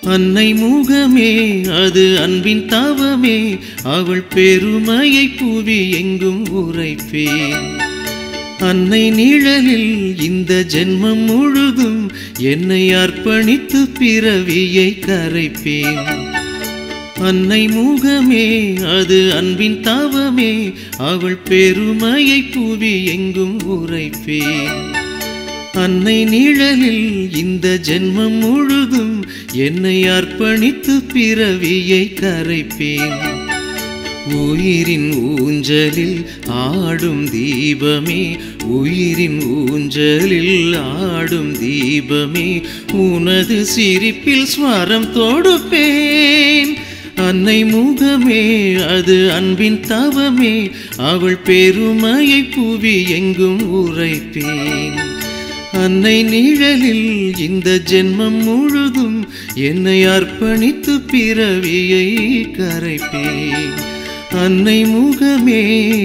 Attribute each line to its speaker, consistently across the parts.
Speaker 1: அன்னை முகமே அது அன்பின் தவமே அவள் பெருமையை புவி எங்கும் உரைப்பேன் அன்னை நிழலில் இந்த ஜென்மம் முழுதும் என்னை அர்ப்பணித்து பிறவியை கரைப்பேன் அன்னை முகமே அது அன்பின் தவமே அவள் பெருமையை புவி எங்கும் உரைப்பேன் அன்னை நிழலில் இந்த ஜென்மம் முழுதும் என்னை அர்ப்பணித்து பிறவியை கரைப்பேன் உயிரின் ஊஞ்சலில் ஆடும் தீபமே உயிரின் ஊஞ்சலில் ஆடும் தீபமே உனது சிரிப்பில் ஸ்வரம் தொடுப்பேன் அன்னை முகமே அது அன்பின் தவமே அவள் பெருமையை புவி எங்கும் உரைப்பேன் அன்னை நிழலில் இந்த ஜென்மம் முழுதும் என்னை அர்ப்பணித்து பிறவியை கரைப்பேன் அன்னை முகமே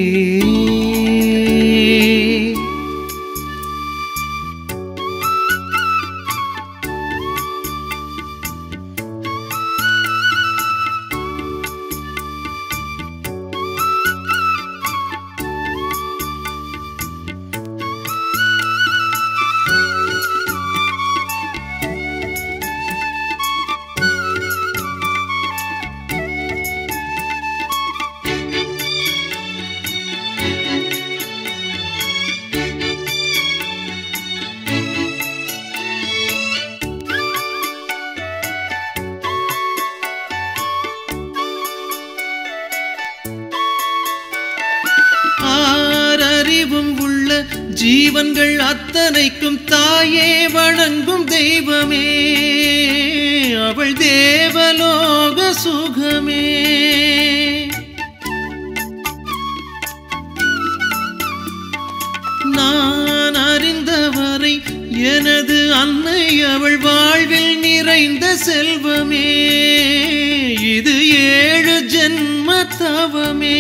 Speaker 1: ஆறறிவும் உள்ள ஜீவன்கள் அத்தனைக்கும் தாயே வணங்கும் தெய்வமே அவள் தேவலோக சுகமே நான் அறிந்தவரை எனது அன்னை அவள் வாழ்வில் நிறைந்த செல்வமே இது ஏழு ஜென்ம தவமே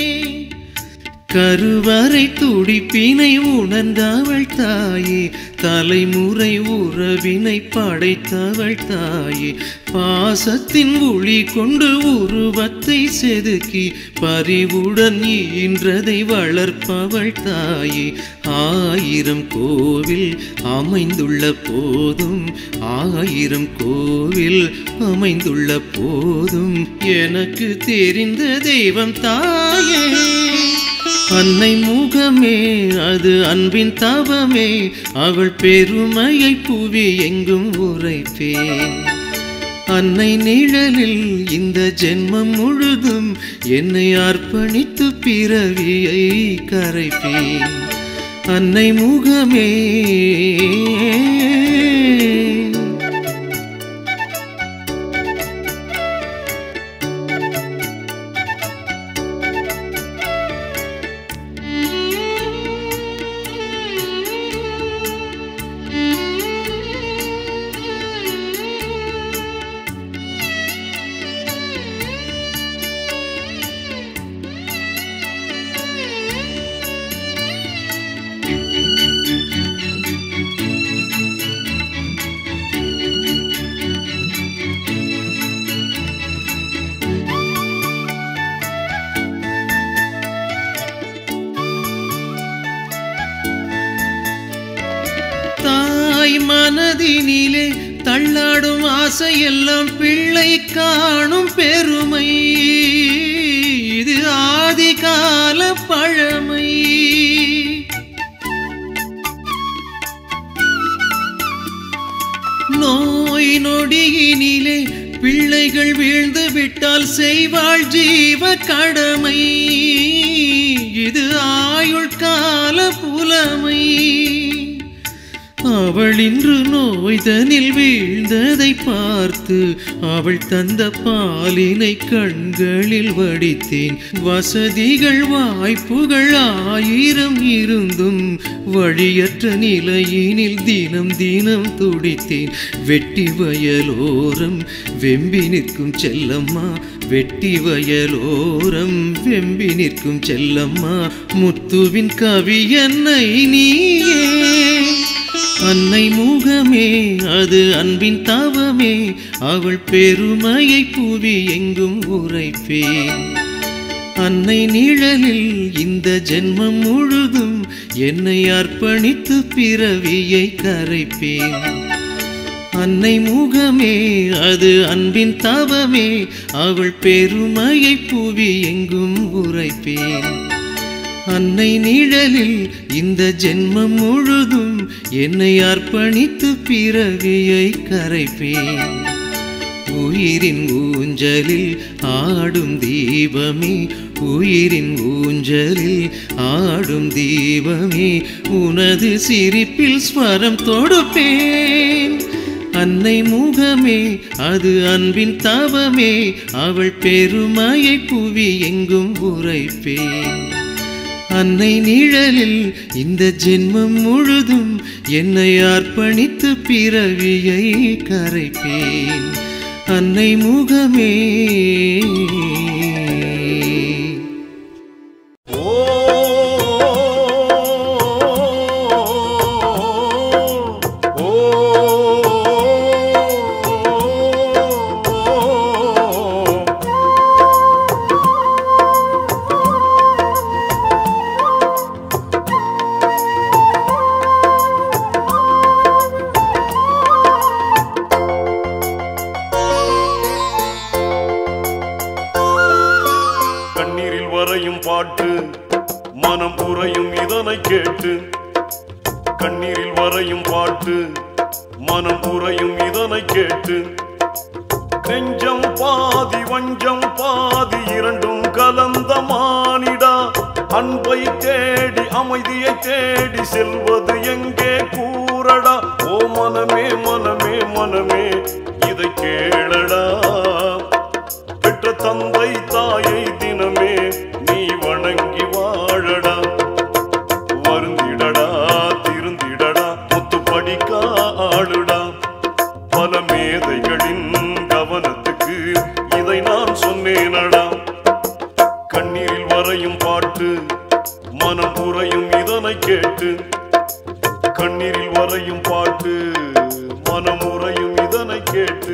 Speaker 1: கருவறை துடிப்பினை உணர்ந்தவள் தாயே தலைமுறை உறவினை படைத்தவள் தாயே பாசத்தின் ஒளி கொண்டு உருவத்தை செதுக்கி பரிவுடன் ஈன்றதை வளர்ப்பவள் தாயே ஆயிரம் கோவில் அமைந்துள்ள போதும் ஆயிரம் கோவில் அமைந்துள்ள போதும் எனக்கு தெரிந்த தெய்வம் தாயே அன்னை முகமே அது அன்பின் தவமே அவள் பெருமையை புவி எங்கும் உரைப்பேன் அன்னை நிழலில் இந்த ஜென்மம் முழுதும் என்னை அர்ப்பணித்து பிறவியை கரைப்பேன் அன்னை முகமே தாய் மனதினிலே தள்ளாடும் ஆசையெல்லாம் பிள்ளை காணும் பெருமை இது ஆதிகால பழமை நோய் நொடியினிலே பிள்ளைகள் வீழ்ந்து விட்டால் செய்வாள் ஜீவ கடமை இது ஆயுள் கால புலமை அவள் இன்று நோய்தனில் வீழ்ந்ததை பார்த்து அவள் தந்த பாலினை கண்களில் வடித்தேன் வசதிகள் வாய்ப்புகள் ஆயிரம் இருந்தும் வழியற்ற நிலையினில் தினம் தினம் துடித்தேன் வெட்டி வயலோரம் வெம்பி நிற்கும் செல்லம்மா வெட்டி வயலோரம் வெம்பி நிற்கும் செல்லம்மா முத்துவின் கவி என்னை நீயே அன்னை முகமே அது அன்பின் தவமே அவள் பெருமையை புவி எங்கும் உரைப்பேன் அன்னை நிழலில் இந்த ஜென்மம் முழுதும் என்னை அர்ப்பணித்து பிறவியை கரைப்பேன் அன்னை முகமே அது அன்பின் தவமே அவள் பெருமையை புவி எங்கும் உரைப்பேன் அன்னை நிழலில் இந்த ஜென்மம் முழுதும் என்னை அர்ப்பணித்து பிறவியை கரைப்பேன் உயிரின் ஊஞ்சலில் ஆடும் தீபமே உயிரின் ஊஞ்சலில் ஆடும் தீபமே உனது சிரிப்பில் ஸ்வரம் தொடுப்பேன் அன்னை முகமே அது அன்பின் தவமே அவள் பெருமையை புவி எங்கும் உரைப்பேன் அன்னை நிழலில் இந்த ஜென்மம் முழுதும் என்னை அர்ப்பணித்து பிறவியை கரைப்பேன் அன்னை முகமே
Speaker 2: கண்ணீரில் வரையும் பாட்டு மனம் உறையும் இதனை கேட்டு கண்ணீரில் வரையும் பாட்டு மனம் உறையும் இதனை கேட்டு நெஞ்சம் பாதி வஞ்சம் பாதி இரண்டும் கலந்த மானிடா அன்பை தேடி அமைதியை தேடி செல்வது எங்கே கூறடா ஓ மனமே மனமே மனமே இதை கேளடா பெற்ற தந்தை தாயை தினமே நீ வணங்கி வாழடா வருந்திடடா திருந்திடடா முத்து படிக்க ஆளுடா பல மேதைகளின் கவனத்துக்கு இதை நான் சொன்னேனடா கண்ணீரில் வரையும் பாட்டு மனம் உறையும் இதனை கேட்டு கண்ணீரில் வரையும் பாட்டு மனம் உறையும் இதனை கேட்டு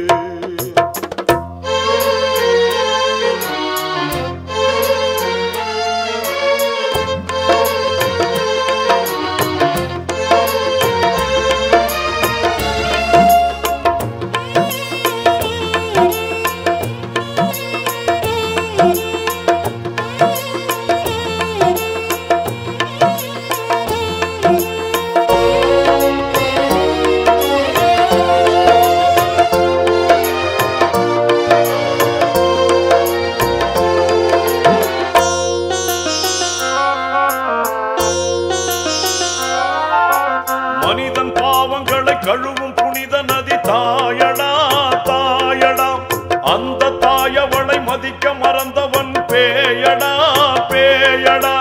Speaker 2: மனிதன் பாவங்களை கழுவும் புனித நதி தாயடா தாயடா அந்த தாயவளை மதிக்க மறந்தவன் பேயடா பேயடா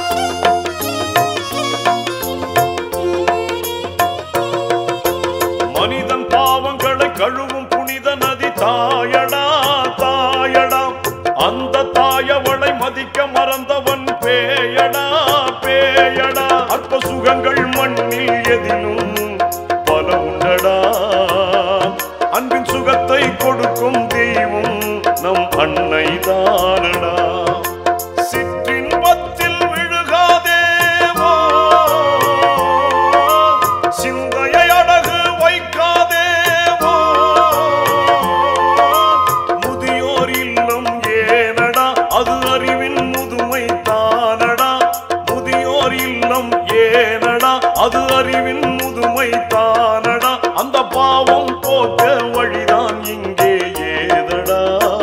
Speaker 2: மனிதன் பாவங்களை கழுவும் புனித நதி தாயடா தாயடா அந்த தாயவளை மதிக்க மறந்தவன் பேயடா பேயடா அற்ப சுகங்கள் மண்ணில் எதிலும் பல உண்டடா அன்பின் சுகத்தை கொடுக்கும் தெய்வம் நம் அன்னை தானடா சிற்றின்பத்தில் விழுகாதேவோ சிந்தையை அடகு வைக்காதேவோ முதியோர் இல்லம் ஏனடா அது அறிவின் முதுமை தானடா முதியோர் இல்லம் ஏனடா அது அறிவின் முதுமை தானடா அந்த பாவம் போக்க வழிதான் இங்கே ஏதடா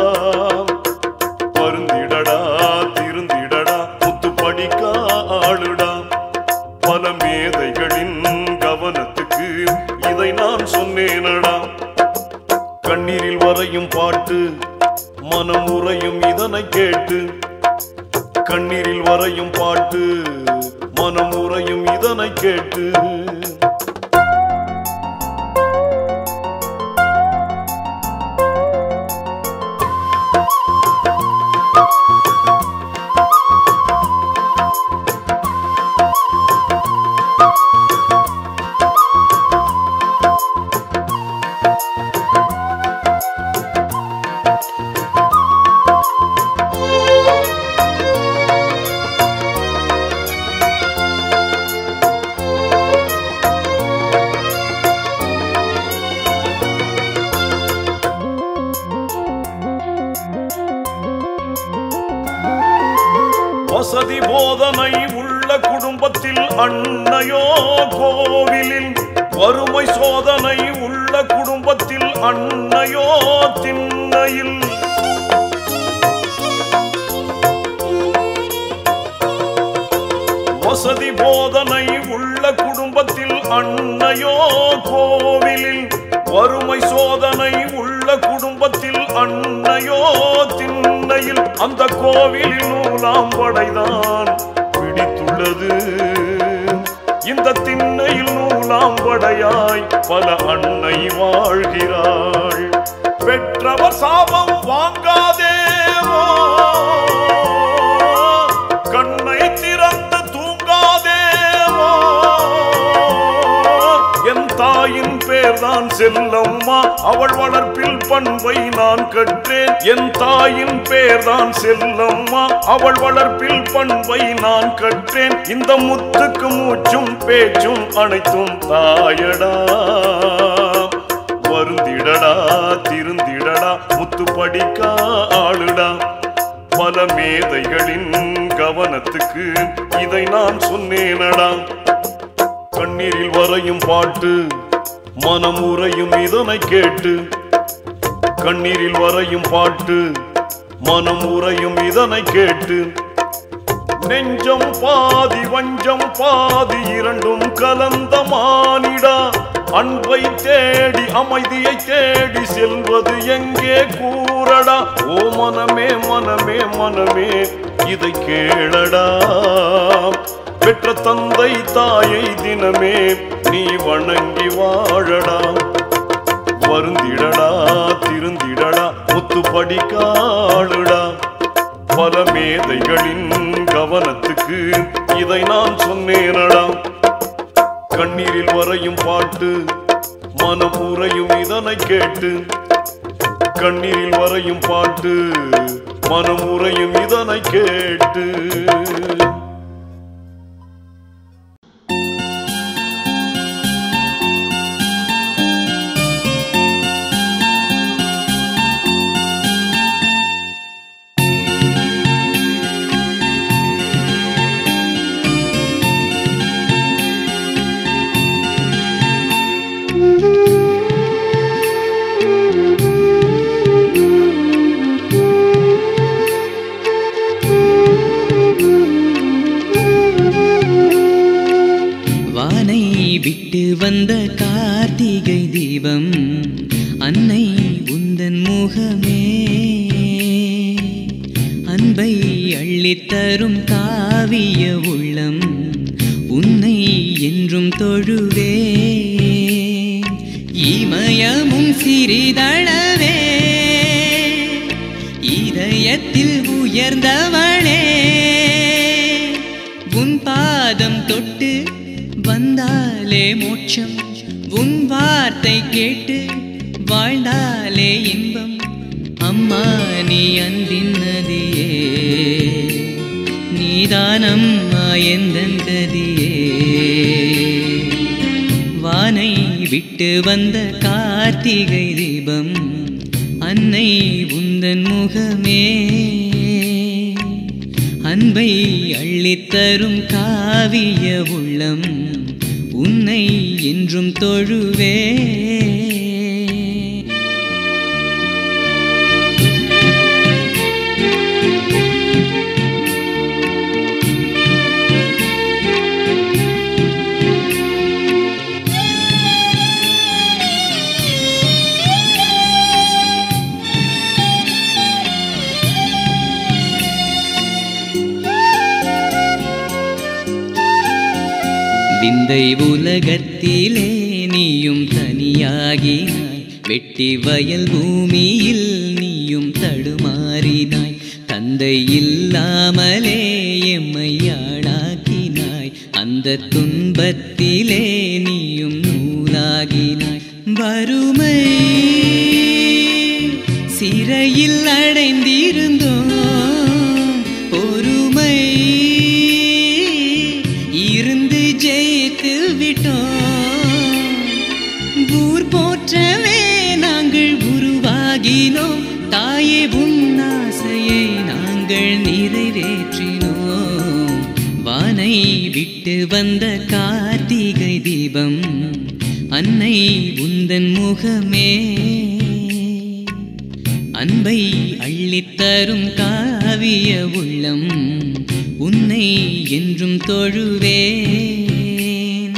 Speaker 2: வருந்திடடா திருந்திடடா முத்து படிக்க ஆளுடா பல மேதைகளின் கவனத்துக்கு இதை நான் சொன்னேனடா கண்ணீரில் வரையும் பாட்டு மனம் உறையும் இதனை கேட்டு கண்ணீரில் வரையும் பாட்டு மனம் உறையும் இதனை கேட்டு சோதனை உள்ள குடும்பத்தில் அன்னையோ கோவிலில் வறுமை சோதனை உள்ள குடும்பத்தில் அன்னையோ திண்ணையில் வசதி போதனை உள்ள குடும்பத்தில் அன்னையோ கோவிலில் வறுமை சோதனை உள்ள குடும்பத்தில் அன்னையோ திண்ணையில் அந்த கோவிலில் நூலாம் படைதான் பிடித்துள்ளது இந்த திண்ணையில் நூலாம் படையாய் பல அன்னை வாழ்கிறாள் பெற்றவர் சாபம் வாங்காதேவோ கண்ணை திறந்து தூங்காதேவோ என் தாயின் பேர்தான் செல்லம்மா அவள் வளர்ப்பில் பண்பை நான் கற்றேன் என் தாயின் பேர்தான் செல்லம்மா அவள் வளர்ப்பில் பண்பை நான் கற்றேன் இந்த முத்துக்கு மூச்சும் பேச்சும் அனைத்தும் தாயடா வருந்திடடா திருந்திடடா முத்து படிக்க ஆளுடா பல மேதைகளின் கவனத்துக்கு இதை நான் சொன்னேனடா கண்ணீரில் வரையும் பாட்டு மனம் உறையும் இதனை கேட்டு கண்ணீரில் வரையும் பாட்டு மனம் உறையும் இதனை கேட்டு நெஞ்சம் பாதி வஞ்சம் பாதி இரண்டும் கலந்த மானிடா அன்பை தேடி அமைதியை தேடி செல்வது எங்கே கூறடா ஓ மனமே மனமே மனமே இதை கேளடா பெற்ற தந்தை தாயை தினமே நீ வணங்கி வாழடா வருந்திடடா திருந்திடடா முத்து படிக்காளுடா பல மேதைகளின் கவனத்துக்கு இதை நான் சொன்னேனடா கண்ணீரில் வரையும் பாட்டு மனம் உறையும் இதனை கேட்டு கண்ணீரில் வரையும் பாட்டு மனம் உறையும் இதனை கேட்டு
Speaker 3: வானை விட்டு வந்த கார்த்திகை தீபம் அன்னை உந்தன் முகமே அன்பை அள்ளித்தரும் காவிய உள்ளம் உன்னை என்றும் தொழுவே இமயமும் சிறிதளவே இதயத்தில் உயர்ந்தவளே உன் பாதம் தொட்டு வந்தாலே மோட்சம் உன் வார்த்தை கேட்டு வாழ்ந்தாலே இன்பம் அம்மா நீ அன்பின் நதியே நீதான் அம்மா எந்தன் கதியே வானை விட்டு வந்த கார்த்திகை தீபம் அன்னை உந்தன் முகமே அன்பை அள்ளித்தரும் காவிய உள்ளம் உன்னை என்றும் தொழுவே விந்தை உலகத்திலே நீயும் தனியாகினாய் வெட்டி வயல் பூமியில் நீயும் தடுமாறினாய் தந்தை இல்லாமலே எம்மையாளாக்கினாய் அந்த துன்பத்திலே நீயும் நூலாகினாய் வறுமை சிறையில் அடைந்திருந்தோம் பொறுமை இருந்து ஜெயித்து விட்டோம் ஊர் போற்றவே நாங்கள் உருவாகினோம் தாயே உன் ஆசையை நாங்கள் நிறைவேற்றினோம் விட்டு வந்த கார்த்திகை தீபம் அன்னை உந்தன் முகமே அன்பை அள்ளித்தரும் காவிய உள்ளம் உன்னை என்றும் தொழுவேன்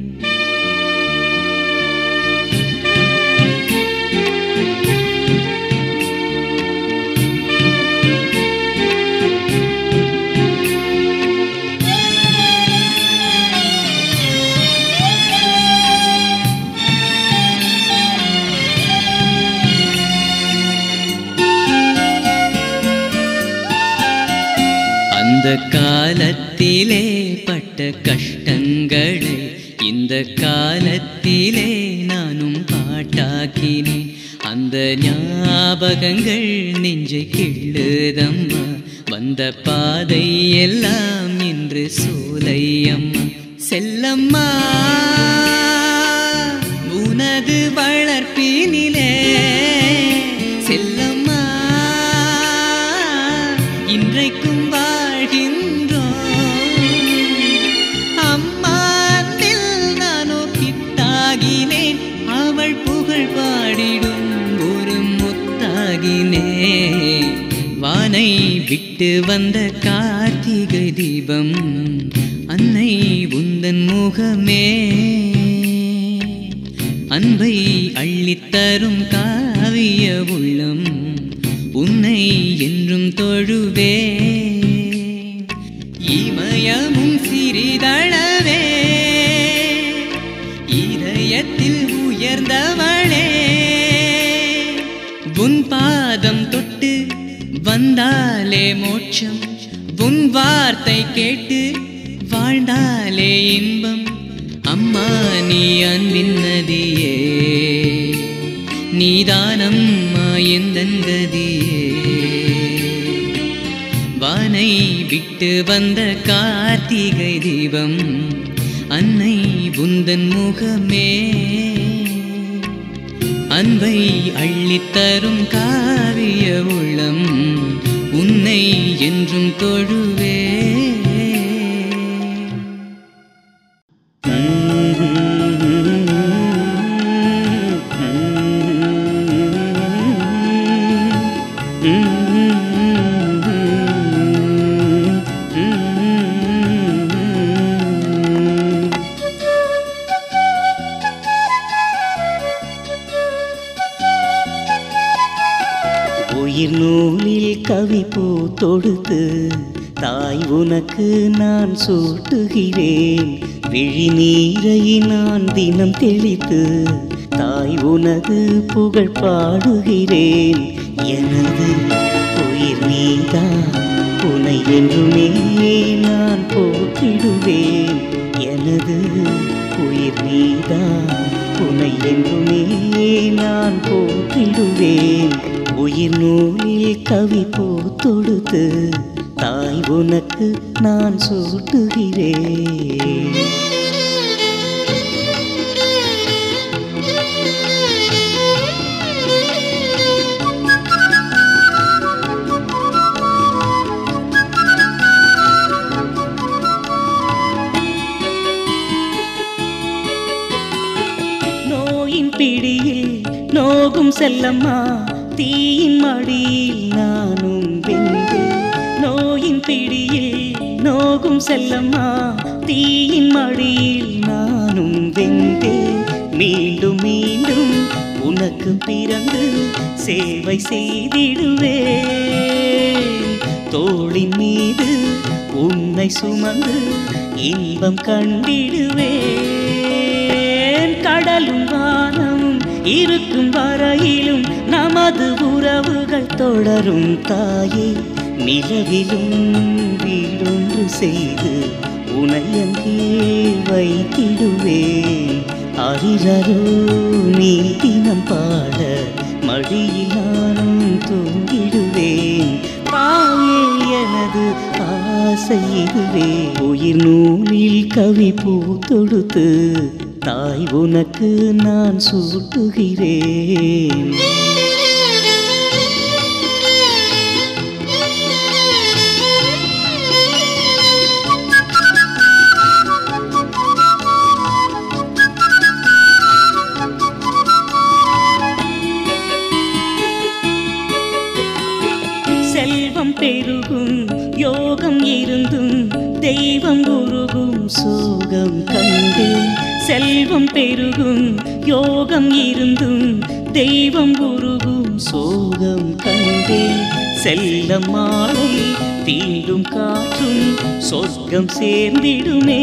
Speaker 3: அந்த காலத்திலே பட்ட கஷ்டங்களை இந்த காலத்திலே நானும் பாட்டாக்கினேன் அந்த ஞாபகங்கள் நெஞ்சை கிள்ளுதம்மா வந்த பாதை எல்லாம் இன்று சோலையம்மா செல்லம்மா உனது வளர்ப்பினிலே செல்லம்மா இன்றைக்கும் வாழ்கின்றோம் அம்மா அன்பில் நானோ கிட்டாகினேன் அவள் புகழ் பாடிடும் ஒரு முத்தாகினேன் வானை விட்டு வந்த கார்த்திகை தீபம் அன்னை உந்தன் முகமே அன்பை அள்ளித்தரும் காவிய உள்ளம் உன்னை என்றும் தொழுவே இமயமும் சிறிதளவே இதயத்தில் உயர்ந்தவளே உன் பாதம் தொட்டு வந்தாலே மோட்சம் உன் வார்த்தை கேட்டு வாழ்ந்தாலே இன்பம் அம்மா நீ அன்பின் நதியே நீதானம்மா எந்தன் கதியே வானை விட்டு வந்த கார்த்திகை தீபம் அன்னை உந்தன் முகமே அன்பை அள்ளித்தரும் காவிய உள்ளம் உன்னை என்றும் தொழுவே
Speaker 4: உயிர் நூலில் கவி பூ தொடுத்து தாய் உனக்கு நான் சூட்டுகிறேன் விழிநீரை நான் தினம் தெளித்து தாய் உனது புகழ் பாடுகிறேன் எனது உயிர் நீதான் உனை என்றுமே நான் போற்றிடுவேன் எனது உயிர் நீதான் உனை என்றுமே நான் போற்றிடுவேன் உயிர் நூலில் கவி பூ தொடுத்து தாய் உனக்கு நான் சூட்டுகிறேன் நோயின் பிடியில் நோகும் செல்லம்மா தீயின் மடியில் நானும் வெந்தேன் நோயின் பிடியில் நோகும் செல்லம்மா தீயின் மடியில் நானும் வெந்தேன் மீண்டும் மீண்டும் உனக்கு பிறந்து சேவை செய்திடுவேன் தோளின் மீது உன்னை சுமந்து இன்பம் கண்டிடுவேன் கடலும் வானமும் இருக்கும் வரையிலும் நமது உறவுகள் தொடரும் தாயே நிலவிலும் வீடொன்று செய்து உனை அங்கே வைத்திடுவேன் அரிரரோ நீ தினம் பாட மடியில் நானும் தூங்கிடுவேன் தாயே எனது ஆசை இதுவே உயிர் நூலில் கவி பூ தொடுத்து தாய் உனக்கு நான் சூட்டுகிறேன் செல்வம் பெருகும் யோகம் இருந்தும் தெய்வம் உருகும் சோகம் கண்டேன் செல்லம் மாலை தீண்டும் காற்றும் சொர்க்கம் சேர்ந்திடுமே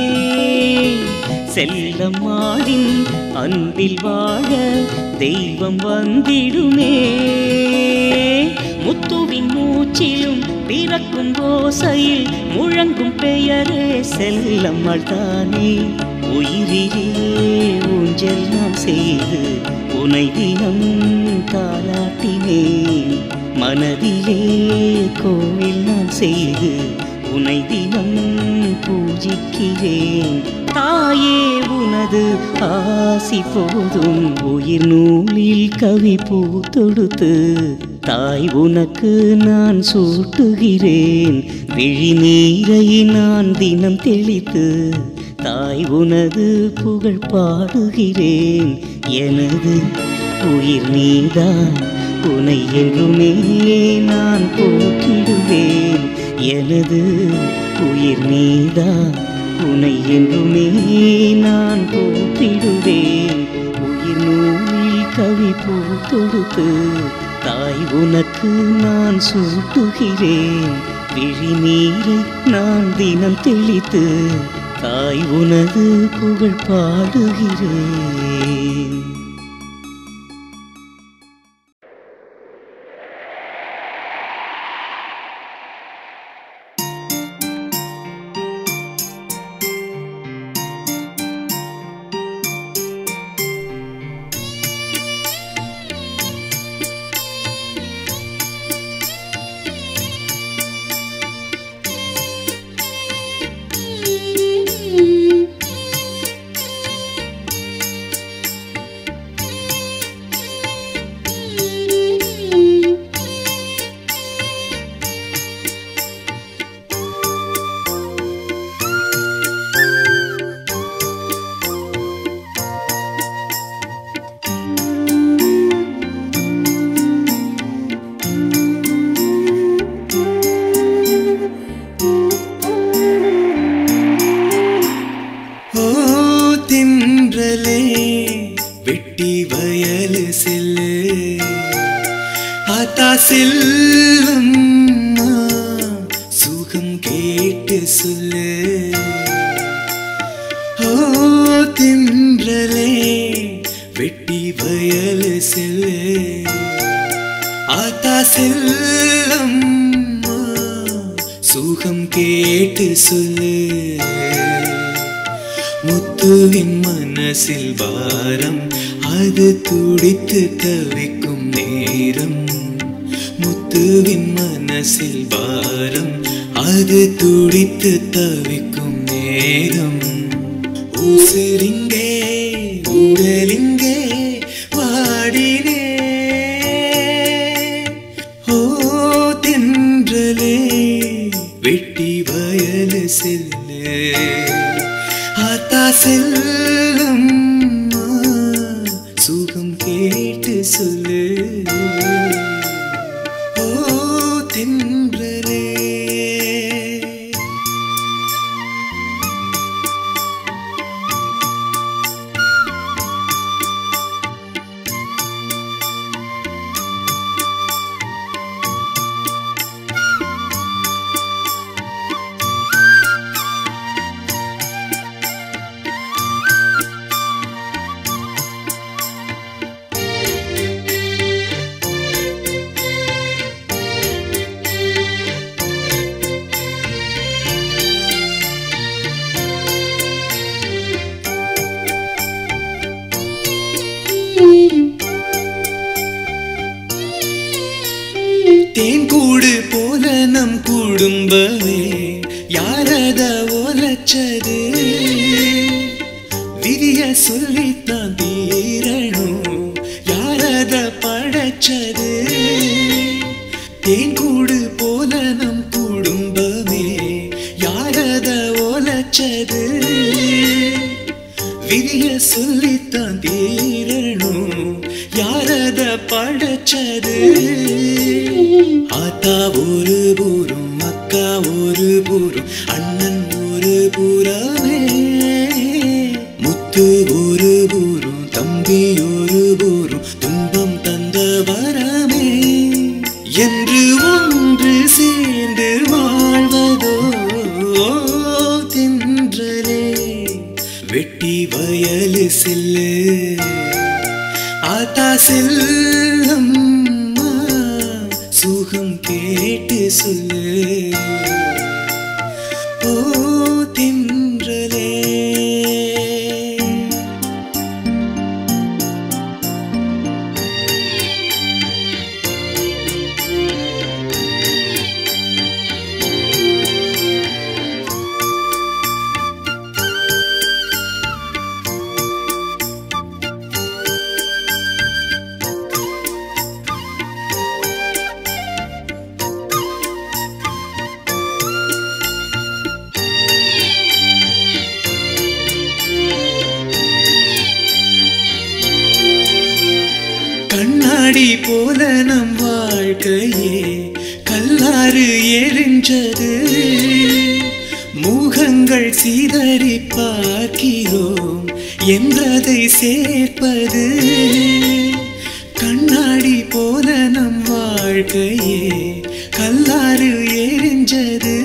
Speaker 4: செல்லம் மாடின் அன்பில் வாழ தெய்வம் வந்திடுமே முத்துவின் மூச்சிலும் பிறக்கும் ஓசையில் முழங்கும் பெயரே செல்லம்மாள் தானே உயிரிலே ஊஞ்சல் நான் செய்து உனை தினம் தாளாட்டினேன் மனதிலே கோவில் நான் செய்து உனை தினம் பூஜிக்கிறேன் தாயே உனது ஆசி போதும் உயிர் நூலில் கவி பூத்தொடுத்து தாய் உனக்கு நான் சூட்டுகிறேன் விழிநீரை நான் தினம் தெளித்து தாய் உனது புகழ் பாடுகிறேன் எனது உயிர் நீதான் உனை என்றுமே நான் போற்றிடுவேன் எனது உயிர் நீதான் உனை என்றுமே நான் போற்றிடுவேன் உயிர் நூலில் கவி பூத்தொடுத்து தாய் உனக்கு நான் சூட்டுகிறேன் விழிநீரை நான் தினம் தெளித்து தாய் உனது புகழ் பாடுகிறேன்
Speaker 1: ஓ தின்றலே வெட்டி வயல் செல்லு ஆத்தா செல்லும் சுகம் கேட்டு சொல்லு ஓ தின்றலே வெட்டி வயல் செல்லு ஆத்தா செல்லம் சுகம் கேட்டு சொல்லு முத்துவின் மனசில் பாரம் அது துடித்து தவிக்கும் நேரம் முத்துவின் மனசில் பாரம் அது துடித்து தவிக்கும் நேரம் ஊசிரிங்கே உடலிங்கே வாடினே ஓ தென்றலே வெட்டி வயல் செல்லு ஆத்தா செல்லும் சுகம் கேட்டு சொல்லு ஓ தென்றலே தேன் கூடு போல நம் குடும்பமே யாரத ஓலச்சது விரிய சொல்லித்தான் தீரணும் யாரத படைச்சது தேன் கூடு போல நம் குடும்பமே யாரத ஓலச்சது விரிய சொல்லித்தான் தீரணும் யாரத படைச்சது ஆத்தா ஒரு பூரம் அக்கா ஒரு பூரம் அண்ணன் ஒரு புறமே முத்து முத்து ஒரு பூரும் தம்பி ஒரு பூரும் துன்பம் தந்த வரமே என்று ஒன்று சேர்ந்து வாழ்வதோ தென்றலே வெட்டி வயலு செல்லு ஆத்தா செல்லம் சுகம் கேட்டு சொல்லு ஓ தென்றலே கண்ணாடி போல நம் வாழ்க்கையே கல்லாறு எரிஞ்சது முகங்கள் சிதறி பார்க்கிறோம் என்றதை சேர்ப்பது கண்ணாடி போல நம் வாழ்க்கையே கல்லாறு எரிஞ்சது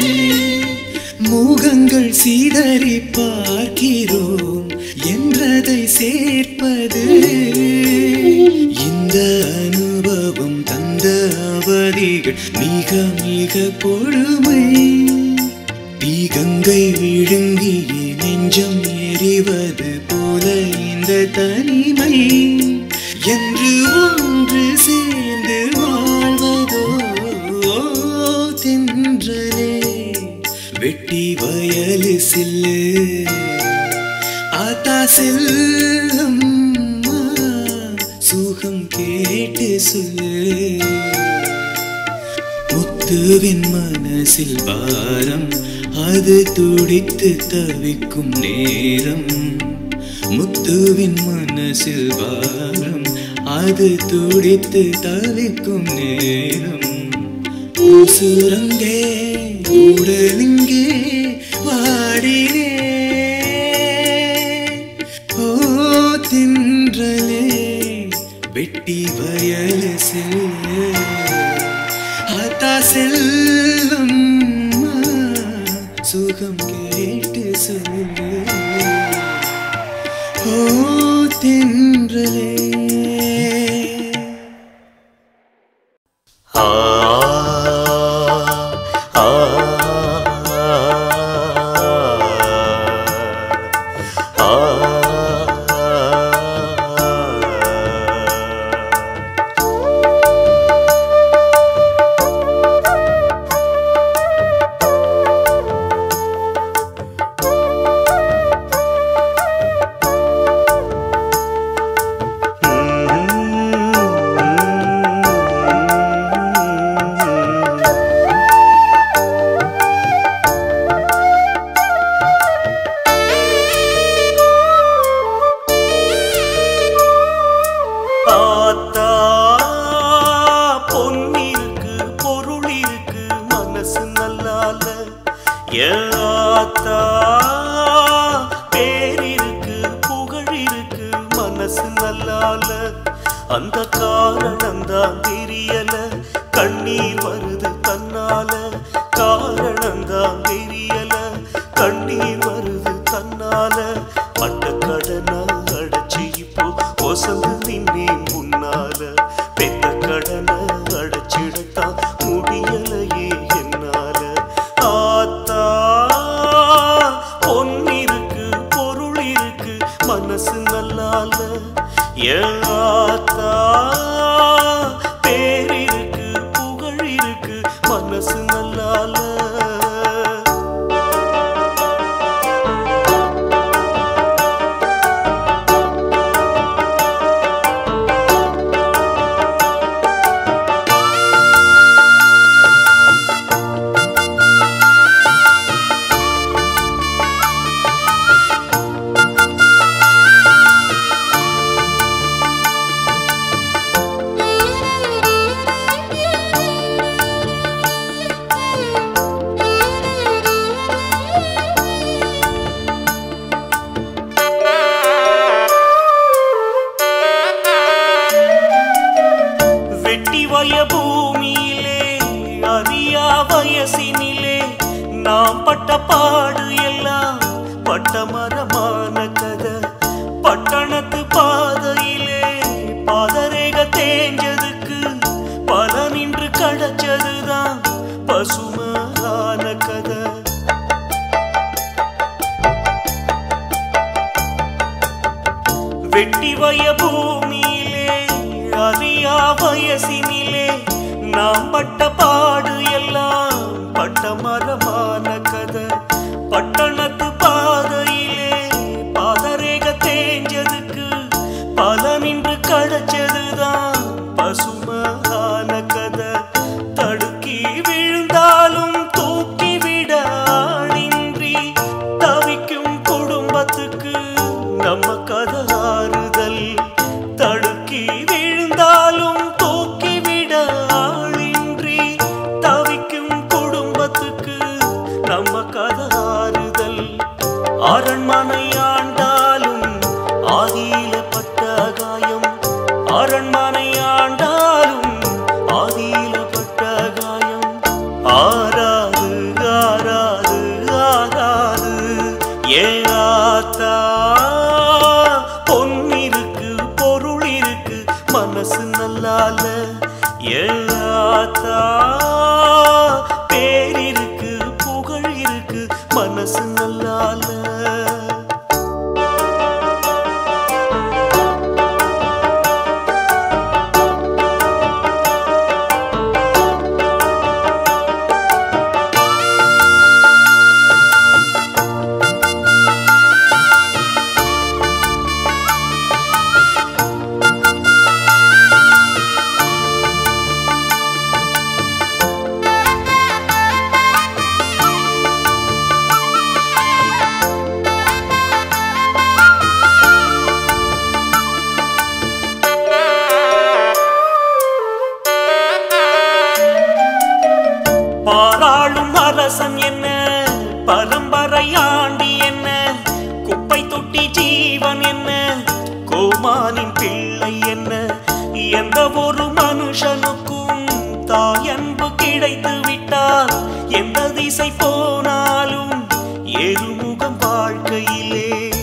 Speaker 1: முகங்கள் சீதறி பார்க்கிறோம் என்றதை சேர்ப்பது இந்த அனுபவம் தந்த அவதிகள் மிக மிக கொடுமை தீகங்கை விழுங்கியே நெஞ்சம் எறிவது போல இந்த தனிமை என்று ஒன்று சேர்ந்து வாழ்வதோ தென்றலே வெட்டி வயலு சில்லு ஆத்தா செல்லம் சுகம் கேட்டு சொல்லு முத்துவின் மனசில் பாரம் அது துடித்து தவிக்கும் நேரம் முத்துவின் மனசில் பாரம் அது துடித்து தவிக்கும் நேரம் சுரங்கே உடலிங்கே வாடினே ஓ தின்றலே வெட்டி வயல் செல்ல ஆத்தா செல்லும் சுகம் கேட்டு சொல்லு ஓ தின்றலே
Speaker 5: ஆ ஆ ஆ ஆத்தா பொன்னிருக்கு பொருள் இருக்கு மனசு நல்லால என் ஆத்தா பேர் இருக்கு புகழ் இருக்கு மனசு நல்லால அந்த காரணம்தான் தெரியல கண்ணீர் வருது தன்னால காரணம்தான் தெரியல கண்ணீர் வருது தன்னால பட்ட கடனா அடைச்சி இப்போ ஒசந்து நின்னேன் முன்னால பெத்த கடனை அடைச்சிடத்தான் முடியலையே என்னால ஆத்தா பொன்னிருக்கு பொருள் இருக்கு மனசு நல்லால என் ஆத்தா பேர் இருக்கு புகழ் இருக்கு மனசு நல்லால
Speaker 6: ஆ
Speaker 5: பாடு எல்லாம் பட்டமரமான கதை பட்டணத்து பாதையிலே பாதரேக தேஞ்சதுக்கு பல நின்று கடச்சதுதான் பசுமான கதை வெட்டி வய பூமியிலே அறியா வயசினிலே நாம் பட்ட பாடு எல்லாம் பட்ட மரமான கதை பட்டணத்து பாதையிலே பாதரேக தேஞ்சதுக்கு பல நின்று கடச்சதுதான் பசுமான கதை தடுக்கி விழுந்தாலும் தூக்கி விட ஆளின்றி தவிக்கும் குடும்பத்துக்கு நம்ம கதை ஆறுதல் தடுக்கி விழுந்தாலும் தூக்கி விட ஆளின்றி தவிக்கும் குடும்பத்துக்கு நம்ம கதை ஆறுதல் அரண்மனை ஆண்டாலும் ஆதியில பட்ட காயம் அரண்மனை ஆண்டாலும் ஆதியில பட்ட காயம் ஆறாது ஆறாது ஆறாது ஏராத்தா பொன்னிருக்கு பொருள் இருக்கு மனசு நல்லால ஏராத்தா பேர் இருக்கு புகழ் இருக்கு மனசு நல்லால பாராளும் அரசன் என்ன பரம்பரை ஆண்டி என்ன குப்பை தொட்டி ஜீவன் என்ன கோமானின் பிள்ளை என்ன எந்த ஒரு மனுஷனுக்கும் தாயன்பு கிடைத்து விட்டால் எந்த திசை போனாலும் ஏறுமுகம் வாழ்க்கையிலே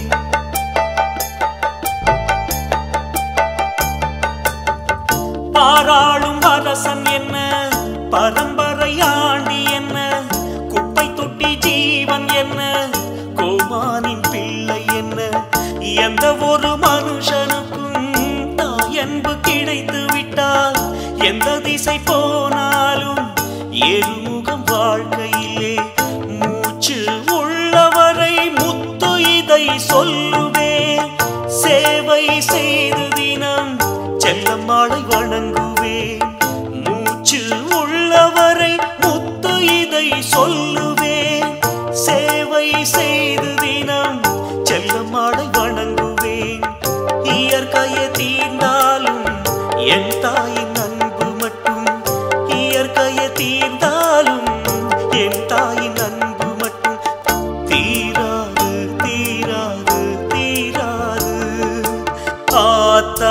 Speaker 5: பாராளும் அரசன் என்ன பரம்பரை ஆண்டி என்ன குப்பை தொட்டி ஜீவன் என்ன கோமானின் பிள்ளை என்ன எந்த ஒரு மனுஷனுக்கும் தாயன்பு கிடைத்து விட்டால் எந்த திசை போனாலும் ஏறுமுகம் வாழ்க்கையிலே மூச்சு உள்ளவரை முத்து இதை சொல்லுவே சேவை செய்து தினம் செல்லம்மாளை வணங்குவேன் மூச்சு உள்ளவரை முத்து இதை சொல்லுவேன் சேவை செய்து தினம் செல்லம்மாளை வணங்குவேன் இயற்கையை தீர்ந்தாலும் என் தாயின் அன்பு மட்டும் இயற்கையை தீர்ந்தாலும் என் தாயின் அன்பு மட்டும் தீராது தீராது தீராது ஆத்தா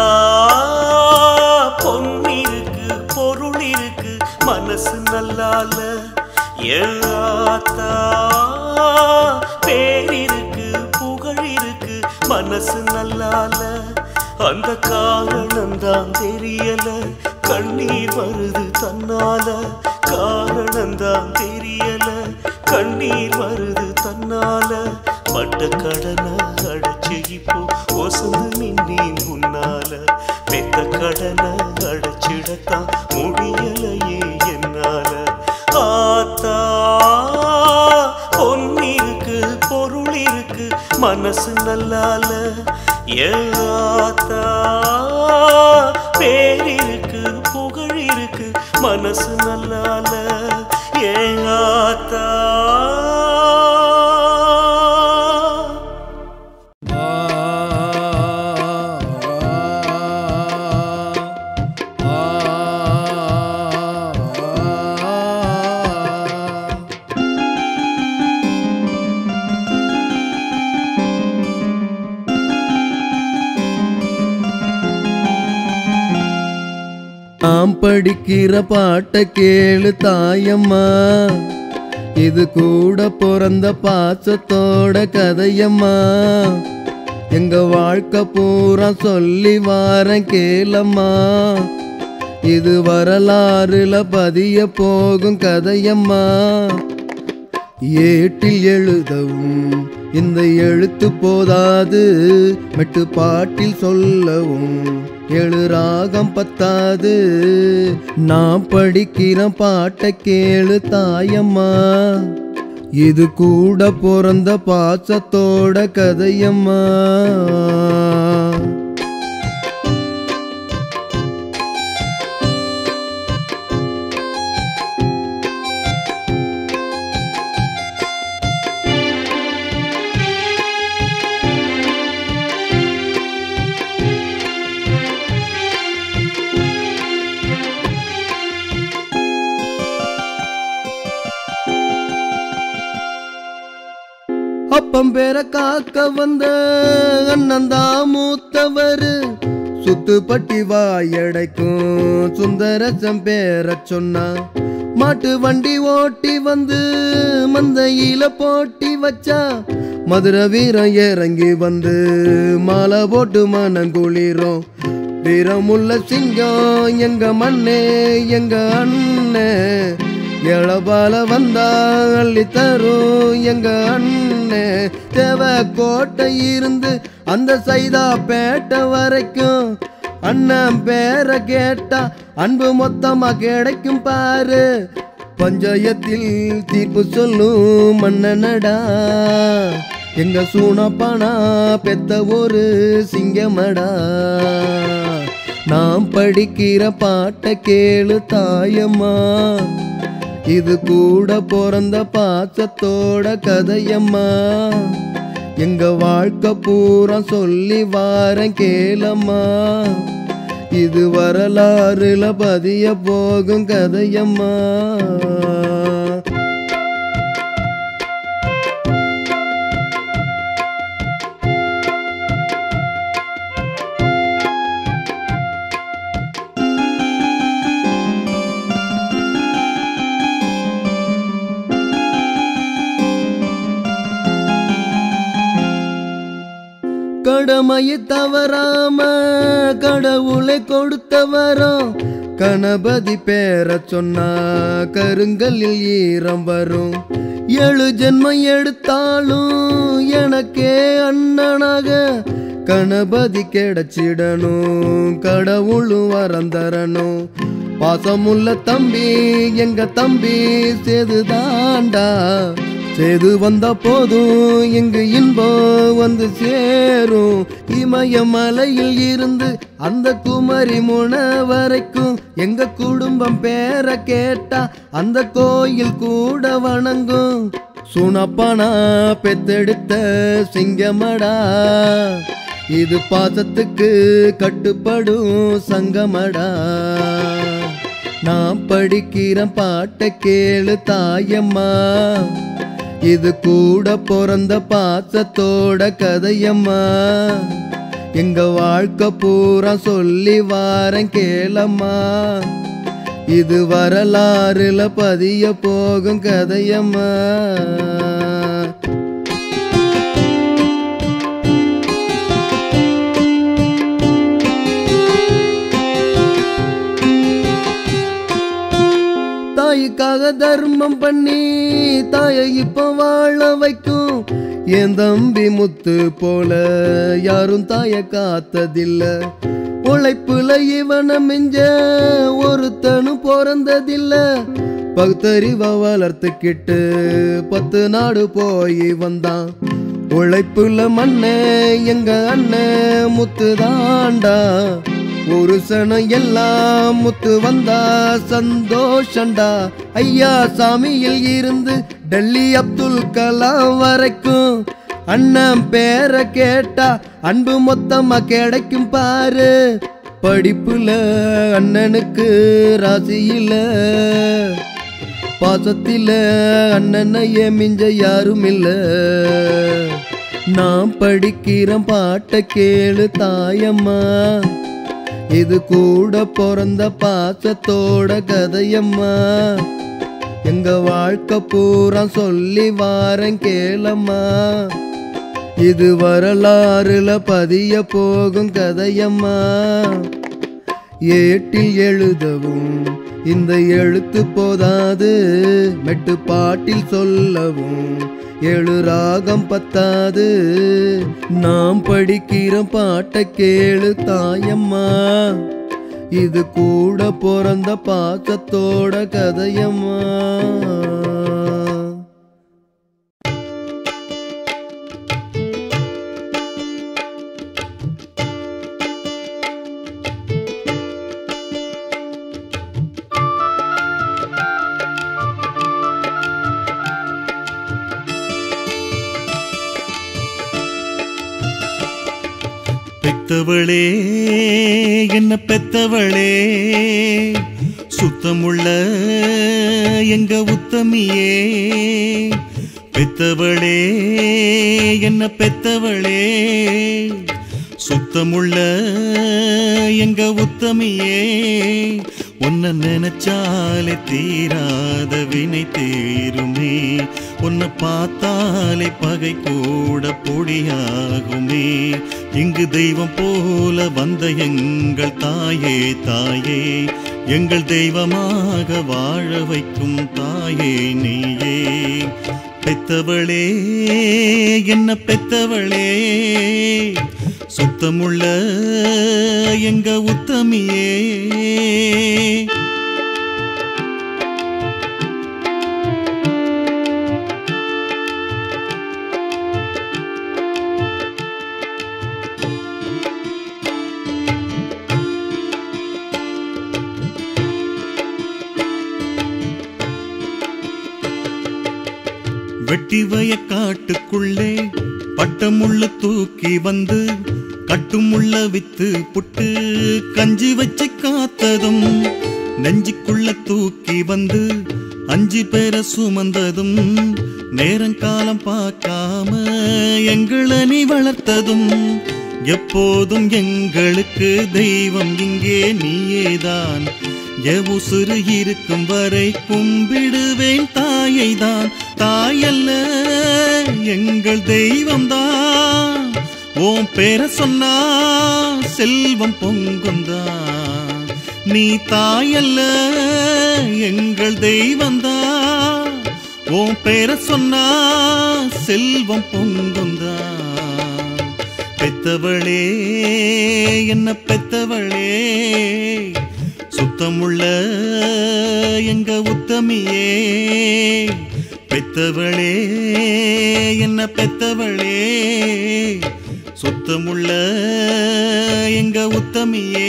Speaker 5: பொன்னிருக்கு பொருள் இருக்கு மனசு நல்லால ஏத்தா பேர் இருக்கு புகழ் இருக்கு மனசு நல்லால அந்த காரணம் தான் தெரியல கண்ணீர் வருது தன்னால காரணம் தான் தெரியல கண்ணீர் வருது தன்னால பட்ட கடனை அடைச்சு இப்போ ஒசந்து நின்னேன் முன்னால பெத்த கடனை அடைச்சிடத்தான் முடியலையே என்னால ஆத்தா பொன்னிருக்கு பொருள் இருக்கு மனசு நல்லால ஏத்தா பேர் இருக்கு புகழ் இருக்கு மனசு நல்லால ஏத்தா
Speaker 6: நாம் படிக்கிற பாட்ட கேளு தாயம்மா இது கூட பிறந்த பாசத்தோட கதையம்மா எங்க வாழ்க்கை பூரா சொல்லி வாரேன் கேளம்மா இது வரலாறுல பதிய போகும் கதையம்மா ஏட்டில் எழுதவும் இந்த எழுத்து போதாது மெட்டு பாட்டில் சொல்லவும் எழு ராகம் பத்தாது நான் படிக்கிற பாட்டை கேளு தாயம்மா இது கூட பிறந்த பாசத்தோட கதையம்மா அப்பம் பேர காக்க வந்த அண்ணந்தா மூத்தவர் சுத்துப்பட்டி வாயடைக்கும் சுந்தரசம் பேர சொன்னா மாட்டு வண்டி ஓட்டி வந்து மந்தையில போட்டி வச்சா மதுரை வீரம் இறங்கி வந்து மாலை போட்டு மனங்குளிரும் வீரமுள்ள சிங்கம் எங்க மண்ணே எங்க அண்ணன் எழபால வந்தா அள்ளி தரும் எங்க அண்ணே தேவ கோட்டை இருந்து அந்த சைதா பேட்டை வரைக்கும் அண்ணன் பேரை கேட்டா அன்பு மொத்தமா கிடைக்கும் பாரு பஞ்சாயத்தில் தீர்ப்பு சொல்லும் மன்னனடா எங்க சூனப்பானா பெத்த ஒரு சிங்கமடா நாம் படிக்கிற பாட்டை கேளு தாயம்மா இது கூட பிறந்த பாசத்தோட கதையம்மா எங்க வாழ்க்கை பூரா சொல்லி வாரேன் கேளம்மா இது வரலாறுல பதிய போகும் கதையம்மா கடமையை தவறாம கடவுளை கொடுத்தவரும் கணபதி பேர சொன்னா கருங்கல்லில் ஈரம் வரும் ஏழு ஜென்மம் எடுத்தாலும் எனக்கே அண்ணனாக கணபதி கிடைச்சிடணும் கடவுளும் வரம் தரணும் பாசமுள்ள தம்பி எங்க தம்பி சேதுதாண்டா சேது வந்த போதும் இங்கு இன்பம் வந்து சேரும் இமயமலையில் இருந்து அந்த குமரி முனை வரைக்கும் எங்க குடும்பம் பேர கேட்டா அந்த கோயில் கூட வணங்கும் சுனப்பனா பெத்தெடுத்த சிங்கமடா இது பாசத்துக்கு கட்டுப்படும் சங்கமடா நான் படிக்கிற பாட்டை கேளு தாயம்மா இது கூட பிறந்த பாசத்தோட கதையம்மா எங்க வாழ்க்கை பூரா சொல்லி வாரேன் கேளம்மா இது வரலாறுல பதிய போகும் கதையம்மா தாய்க்காக தர்மம் பண்ணி தாயை இப்ப வாழ வைக்கும் என் தம்பி முத்து போல யாரும் தாய காத்ததில்ல உழைப்புல இவன மிஞ்ச ஒருத்தனும் பிறந்ததில்ல பகுத்தறிவ வளர்த்துக்கிட்டு பத்து நாடு போய் வந்தான் உழைப்புல மண்ணே எங்க அண்ணன் முத்து தாண்டா ஒரு சனம் எல்லாம் முத்து வந்தா சந்தோஷண்டா ஐயா சாமியில் இருந்து டெல்லி அப்துல் கலாம் வரைக்கும் அண்ணன் பேரை கேட்டா அன்பு மொத்தமா கிடைக்கும் பாரு படிப்புல அண்ணனுக்கு ராசியில பாசத்தில அண்ணனைய மிஞ்ச யாரும் இல்ல நான் படிக்கிற பாட்டை கேளு தாயம்மா இது கூட பிறந்த பாசத்தோட கதையம்மா எங்க வாழ்க்கை பூரா சொல்லி வாரேன் கேளம்மா இது வரலாறுல பதிய போகும் கதையம்மா ஏட்டில் எழுதவும் இந்த எழுத்து போதாது மெட்டு பாட்டில் சொல்லவும் ஏழு ராகம் பத்தாது நாம் படிக்கிற பாட்டை கேளு தாயம்மா இது கூட பிறந்த பாசத்தோட கதையம்மா
Speaker 5: பெத்தவளே என்ன பெத்தவளே சுத்தமுள்ள எங்க உத்தமியே பெத்தவளே என்ன பெத்தவளே சுத்தமுள்ள எங்க உத்தமியே உன்னை நினைச்சாலே தீராத வினை தீருமே உன்னை பார்த்தாலே பகை கூட பொடியாகுமே இங்கு தெய்வம் போல வந்த எங்கள் தாயே தாயே எங்கள் தெய்வமாக வாழ வைக்கும் தாயே நீயே பெத்தவளே என்ன பெத்தவளே சுத்தமுள்ள எங்க உத்தமியே வெட்டி வய காட்டுக்குள்ளே பட்டமுள்ள தூக்கி வந்து கட்டுமுள்ள வித்து புட்டு கஞ்சி வச்சு காத்ததும் நெஞ்சுக்குள்ள தூக்கி வந்து அஞ்சு பேரை சுமந்ததும் நேரங்காலம் பார்க்காம எங்களை நீ வளர்த்ததும் எப்போதும் எங்களுக்கு தெய்வம் இங்கே நீயேதான் என் உசுறு இருக்கும் வரை கும்பிடுவேன் தாயை தான் தாயல்ல எங்கள் தெய்வம் தான் உன் பேரை சொன்னா செல்வம் பொங்கும் தான் நீ தாயல்ல எங்கள் தெய்வம் தான் உன் பேரை சொன்னா செல்வம் பொங்கும் தான் பெத்தவளே என்ன பெத்தவளே சுத்தமுள்ள எங்க உத்தமியே பெத்தவளே என்ன பெத்தவளே சுத்தமுள்ள எங்க உத்தமியே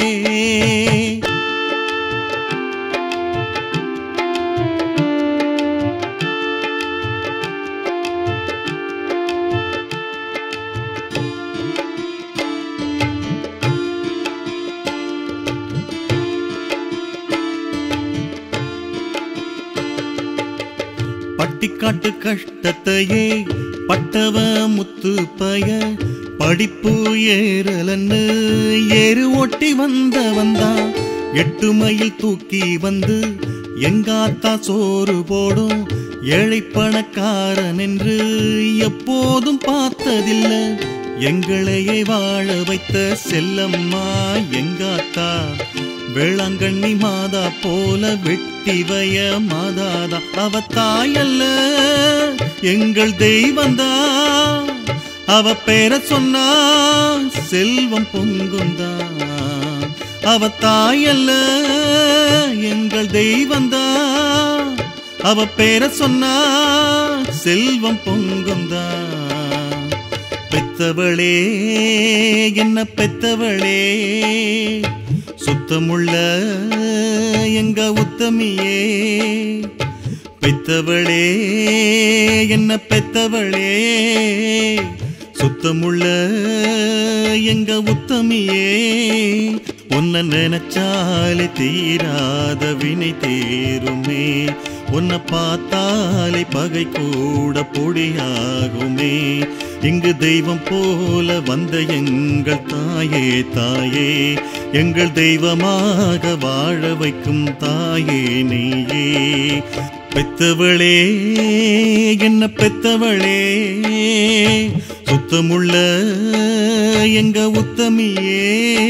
Speaker 5: பட்டிக்காட்டு கஷ்டத்தையே பட்டவ முத்து பய படிப்பு ஏறலன்னு ஏறு ஓட்டி வந்த வந்தா எட்டு மைல் தூக்கி வந்து எங்காத்தா சோறு போடும் ஏழை பணக்காரன் என்று எப்போதும் பார்த்ததில்லை எங்களையே வாழ வைத்த செல்லம்மா எங்காத்தா வேளாங்கண்ணி மாதா போல வெட்டி வய மாதாதா அவ தாயல்ல எங்கள் தெய்வந்தா அவ பேர சொன்னா செல்வம் பொங்குந்தா அவ தாயல்ல எங்கள் தெய்வந்தா அவ பேர சொன்னா செல்வம் பொங்குந்தா பெத்தவளே என்ன பெத்தவளே சுத்தமுள்ள எங்க உத்தமியே பெத்தவளே என்ன பெத்தவளே சுத்தமுள்ள எங்க உத்தமியே உன்னை நினைச்சாலே தீராத வினை தேருமே உன்னை பார்த்தாலே பகை கூட பொடியாகுமே இங்கு தெய்வம் போல வந்த எங்கள் தாயே தாயே எங்கள் தெய்வமாக வாழ வைக்கும் தாயே நீயே
Speaker 7: பெத்தவளே என்ன பெத்தவளே சுத்தமுள்ள எங்க உத்தமியே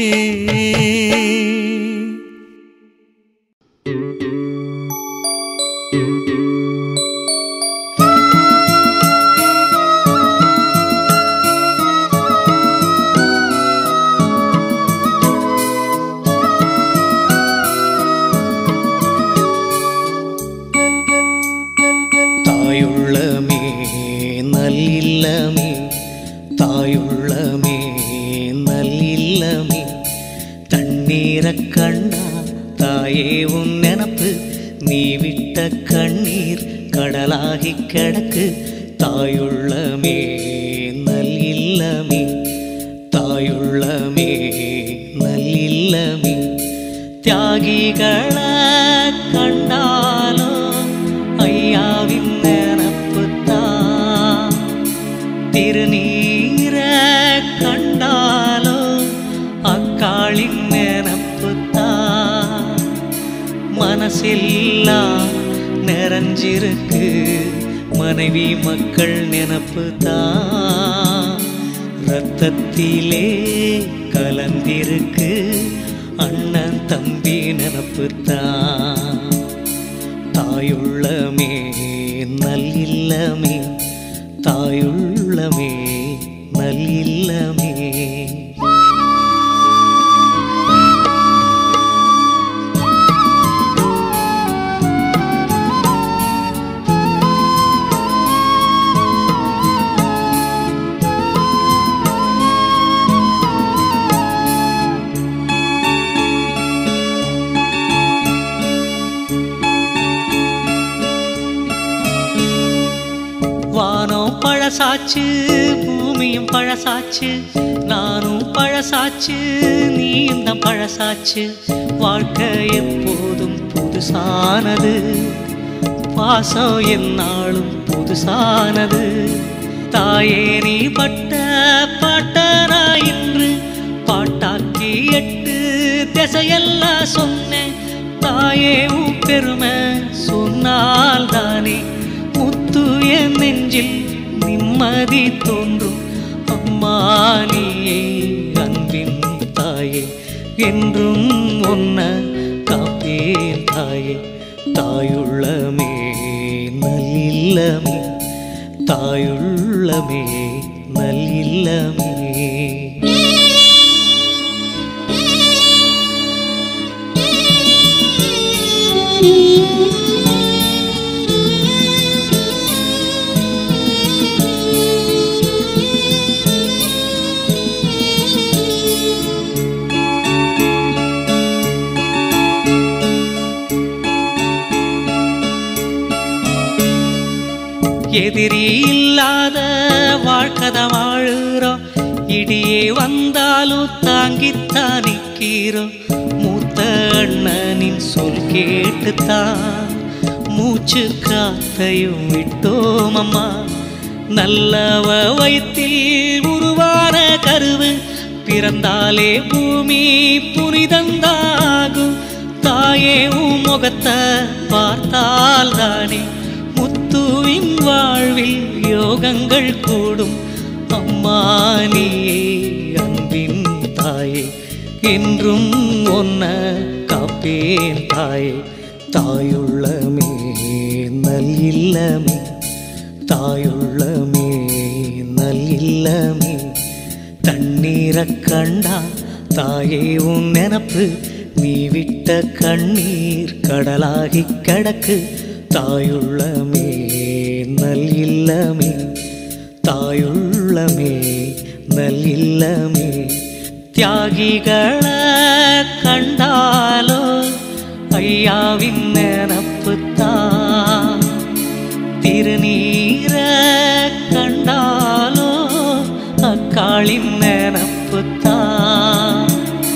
Speaker 4: தாயுள்ளமே நல்லில்லமே தாயுள்ளமே நல்லில்லமே தண்ணீரக் கண்டா தாயே உன் நினப்பு நீ விட்ட கண்ணீர் கடலாகி கிடக்கு தாயுள்ளமே நல்லில்லமே தாயுள்ளமே நல்லில்லமே தியாகிகளை கண்டாலும் ஐயாவின் நினப்புத்தான் திருநீர கண்டாலும் அக்காளின் நினப்புத்தான் மனசெல்லாம் நிறைஞ்சிருக்கு மனைவி மக்கள் நினப்பு தான் ரத்தத்திலே கலந்திருக்கு அண்ணன் தம்பி நினப்பு தான் தாயுள்ளமே நல்லில்லமே தாயுள்ளமே நல்லில்லமே வானம் பழசாச்சு பூமியும் பழசாச்சு நானும் பழசாச்சு நீயும் தான் பழசாச்சு வாழ்க்கை எப்போதும் புதுசானது பாசம் என்னாலும் புதுசானது தாயே நீ பட்ட பாட்டனா இன்று பாட்டாக்கி எட்டு திசையெல்லாம் சொன்னேன் தாயே உன் பெருமை சொன்னால் தானே முத்து என் நெஞ்சில் நிம்மதி தோன்றும் அம்மா நீயே அன்பின் தாயே என்றும் ஒன்ன காப்பேன் தாயே தாயுள்ளமே நல்லில்லமே தாயுள்ளமே நல்லில்லமே எதிரி இல்லாத வாழ்க்கத வாழுறோம் இடியே வந்தாலும் தாங்கித்தான் நிற்கிறோம் மூத்த அண்ணனின் சொல் கேட்டுத்தான் மூச்சு காத்தையும் விட்டோம் அம்மா நல்லவ வயிற்றில் உருவான கருவு பிறந்தாலே பூமி புனிதந்தாகும் தாயே உன் முகத்தை பார்த்தால் தானே முத்துவின் வாழ்வில் யோகங்கள் கூடும் அம்மா நீயே அன்பின் தாயே என்றும் ஒன்ன காப்பேன் தாயே தாயுள்ளமே நல்லில்லமே தாயுள்ளமே நல்லில்லமே தண்ணீரக் கண்டா தாயே உன் நினப்பு நீ விட்ட கண்ணீர் கடலாகி கிடக்கு தாயுள்ளமே நல்லில்லமே தாயுள்ளமே நல்லில்லமே தியாகிகளை கண்டாலோ ஐயாவின் நினப்பு தான் திருநீர கண்டாலோ அக்காளின் நினப்பு தான்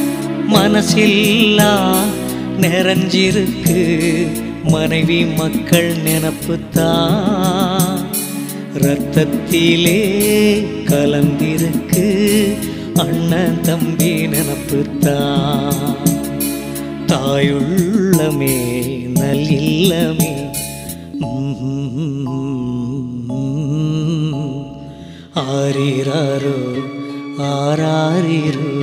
Speaker 4: மனசில்லா நிறைஞ்சிருக்கு மனைவி மக்கள் நினப்பு தான் ரத்தத்திலே கலந்திருக்கு அண்ணன் தம்பி நினப்பு தான் தாயுள்ளமே நல்லில்லமே ஆரிராரோ ஆராரிரோ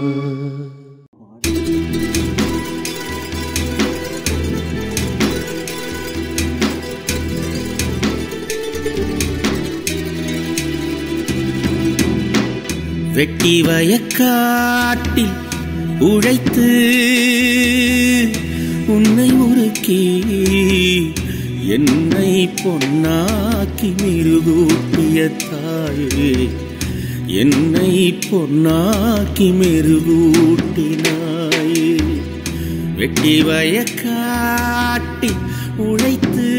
Speaker 1: வெட்டி வயக்காட்டில் உழைத்து உன்னை முறுக்கி என்னை பொன்னாக்கி மெருகூட்டிய தாயே என்னை பொன்னாக்கி மெருகூட்டினாயே வெட்டி வயக்காட்டி உழைத்து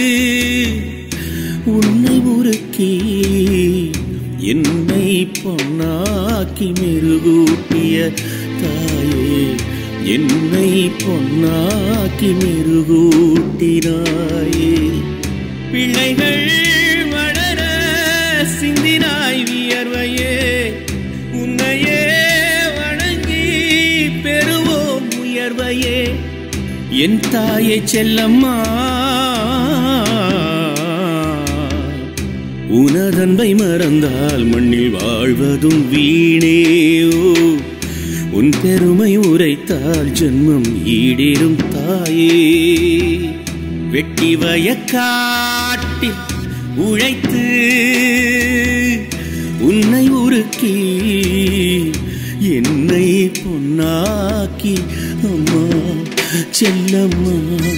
Speaker 1: உன்னை முறுக்கி என்னை பொன்னாக்கி மெருகூட்டிய தாயே என்னை பொன்னாக்கி மெருகூட்டினாயே பிள்ளைகள் வளர சிந்தினாய் வியர்வையே உன்னையே வணங்கி பெறுவோம் உயர்வையே என் தாயை செல்லம்மா உனதன்பை மறந்தால் மண்ணில் வாழ்வதும் வீணேயோ உன் பெருமை உரைத்தால் ஜென்மம் ஈடேறும் தாயே வெட்டி வயக்காட்டில் உழைத்து உன்னை உருக்கி என்னை பொன்னாக்கி அம்மா செல்லம்மா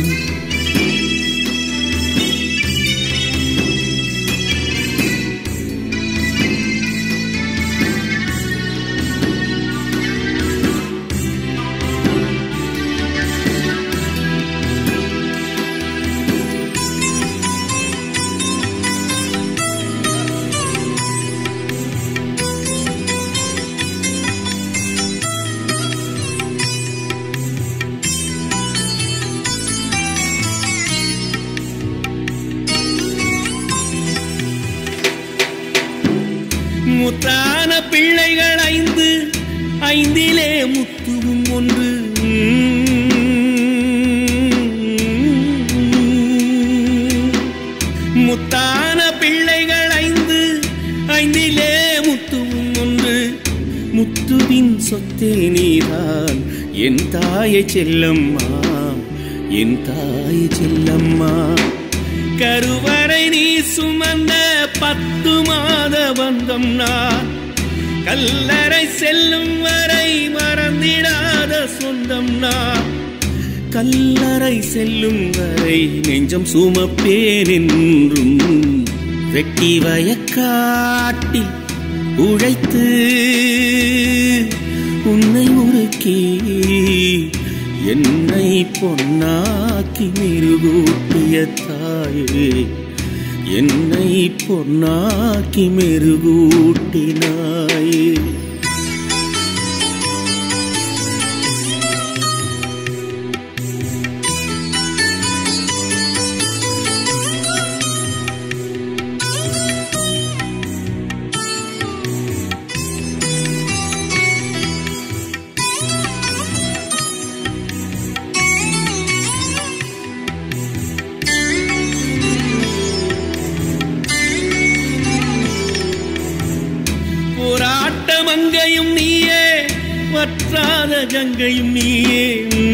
Speaker 1: முத்தான பிள்ளைகள் ஐந்து ஐந்திலே முத்துவும் ஒன்று முத்தான பிள்ளைகள் ஐந்து ஐந்திலே முத்துவும் ஒன்று முத்துவின் சொத்தே நீதான் என் தாயை செல்லம்மா என் தாயை செல்லம்மா கருவறை நீ சுமந்த பத்து மாத பந்தம் நான் கல்லறை செல்லும் வரை மறந்திடாத சொந்தம் நான் கல்லறை செல்லும் வரை நெஞ்சம் சுமப்பேன் என்றும் வெட்டி வயக்காட்டில் உழைத்து உன்னை உருக்கி என்னை பொன்னாக்கி மெருகூட்டிய தாயே என்னை பொன்னாக்கி மெருகூட்டினாயே போராட்ட மங்கையும் நீயே வற்றாத கங்கையும் நீயே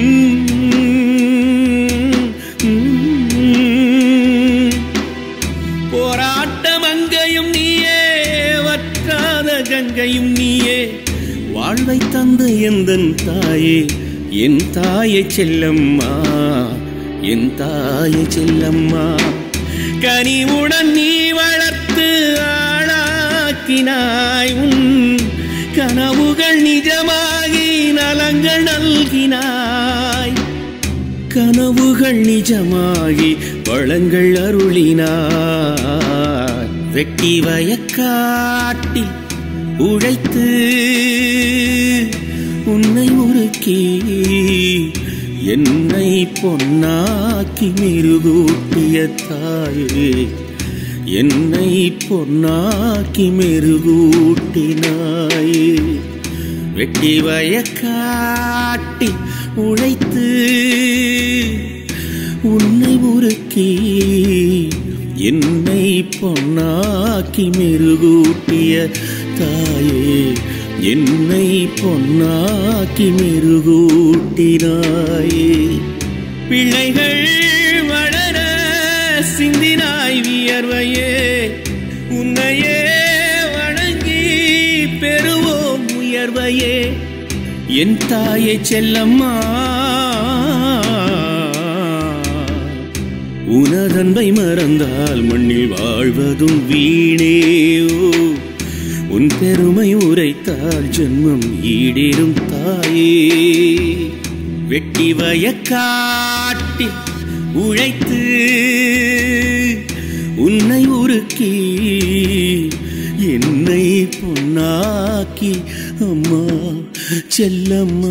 Speaker 1: போராட்ட மங்கையும் நீயே வற்றாத கங்கையும் நீயே வாழ்வை தந்த எந்தன் தாயே என் தாயை செல்லம்மா என் தாயை செல்லம்மா கனிவுடன் நீ வளர்த்து ஆளாக்கினாய் உன் கனவுகள் நிஜமாகி நலங்கள் நல்கினாய் கனவுகள் நிஜமாகி வளங்கள் அருளினாய் வெட்டி வயக்காட்டில் உழைத்து உன்னை உருக்கி என்னை பொன்னாக்கி மெருகூட்டிய தாயே என்னை பொன்னாக்கி மெருகூட்டினாயே வெட்டி வயக்காட்டி உழைத்து உன்னை உருக்கி என்னை பொன்னாக்கி மெருகூட்டிய தாயே என்னை பொன்னாக்கி மெருகூட்டினாயே பிள்ளைகள் வளர சிந்தினாய் வியர்வையே உன்னையே வணங்கி பெறுவோம் உயர்வையே என் தாயை செல்லம்மா உனதன்பை மறந்தால் மண்ணில் வாழ்வதும் வீணேயோ உன் பெருமை உரைத்தால் ஜென்மம் ஈடேறும் தாயே வெட்டி வயக்காட்டி உழைத்து உன்னை உருக்கி என்னை பொன்னாக்கி அம்மா செல்லம்மா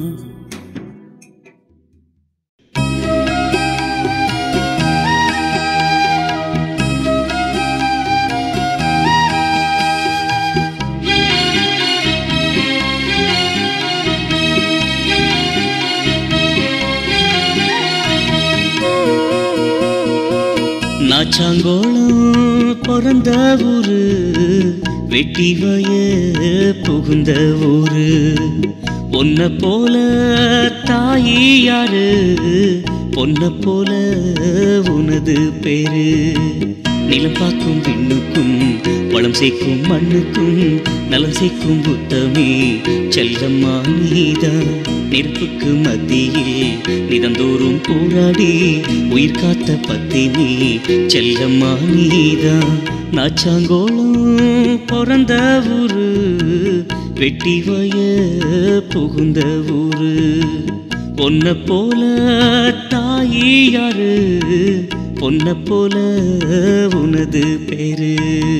Speaker 3: நாச்சாங்கோளம் பிறந்த ஊரு வெட்டி வய புகுந்த ஊரு பொன்ன போல தாயி யாரு பொன்ன போல உனது பேரு நிலம் பார்க்கும் விண்ணுக்கும் வளம் சேர்க்கும் மண்ணுக்கும் நலம் சேர்க்கும் புத்தமே செல்லம்மா நீதான் நெருப்புக்கு மத்தியில் நிதந்தோறும் போராடி உயிர் காத்த பத்தினி செல்லம்மா நீதான் நாச்சாங்கோளம் பிறந்த ஊரு வெட்டி வய புகுந்த ஊரு பொன்ன போல தாயி யாரு பொன்ன போல உனது பேரு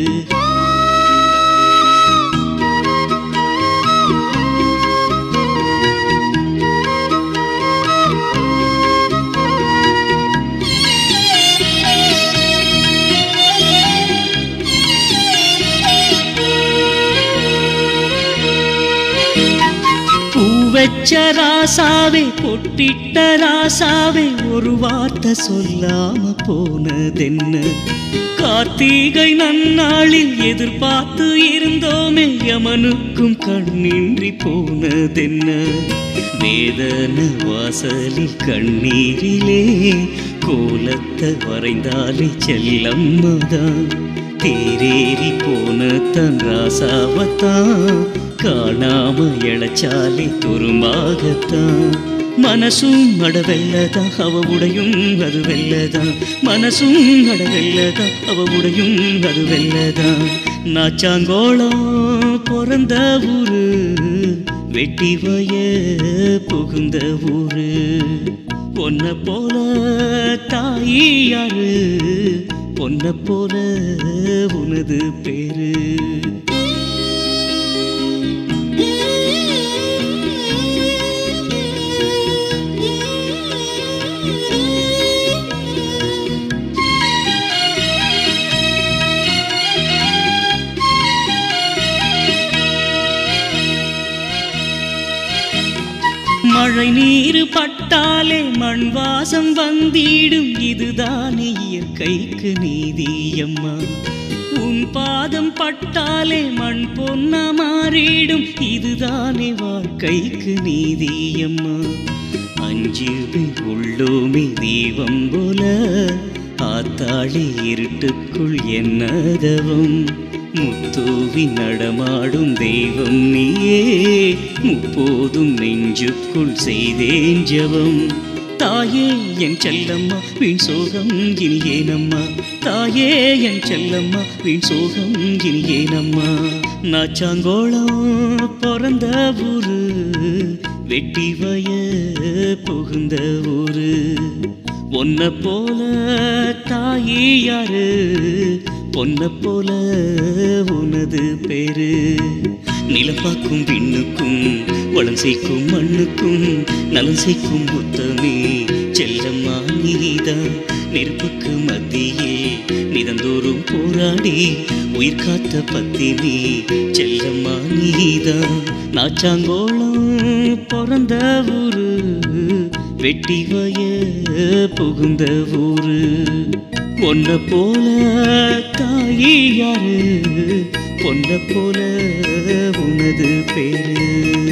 Speaker 3: பூவச்ச ராசாவே பொட்டிட்ட ராசாவே ஒரு வார்த்தை சொல்லாம போனதென்ன கார்த்திகை நன்னாளில் எதிர்பார்த்து இருந்தோமே யமனுக்கும் கண்ணின்றி போனதென்ன வேதன வாசலில் கண்ணீரிலே கோலத்தை வரைந்தாலே செல்லம்மதான் தேரேறி போன தன் ராசாவத்தான் காணாம இழைச்சாலே துரும்பாகத்தான் மனசும் அடவெல்லதான் அவ உடையும் அது வெல்லதான் மனசும் அடவெல்லதான் அவ உடையும் அது வெல்லதான் நாச்சாங்கோளம் பிறந்த ஊரு வெட்டி வய புகுந்த ஊரு பொன்ன போல தாயி யாரு பொன்ன போல உனது பேரு மழை நீர் பட்டாலே மண் வாசம் வந்திடும் இதுதானே இயற்கைக்கு நீதியம்மா உன் பாதம் பட்டாலே மண் பொன்னா மாறிடும் இதுதானே வாழ்க்கைக்கு நீதியம்மா அஞ்சுவே உள்ளோமே தீபம் போல ஆத்தாளி இருட்டுக்குள் என்னதவம் முத்தூவி நடமாடும் தெய்வம் நீயே முப்போதும் நெஞ்சுக்குள் செய்தேன் ஜெபம் தாயே என் செல்லம்மா வீண் சோகம் இனி ஏனம்மா தாயே என் செல்லம்மா வீண் சோகம் இனி ஏனம்மா நாச்சாங்கோளம் பிறந்த ஊரு வெட்டி வய புகுந்த ஊரு ஒன்ன போல தாயி யாரு பொன்ன போல உனது பேரு நிலப்பாக்கும் விண்ணுக்கும் வளம் சேர்க்கும் மண்ணுக்கும் நலம் சேர்க்கும் புத்தமே செல்லம்மா நீதான் நெருப்புக்கு மத்தியில் நிதந்தோறும் போராடி உயிர் காத்த பத்தினி செல்லம்மா நீதான் நாச்சாங்கோளம் பிறந்த ஊரு வெட்டி வய புகுந்த ஊரு ஒன்ன போல தாயி யாரு பொன்ன போல உனது பேரு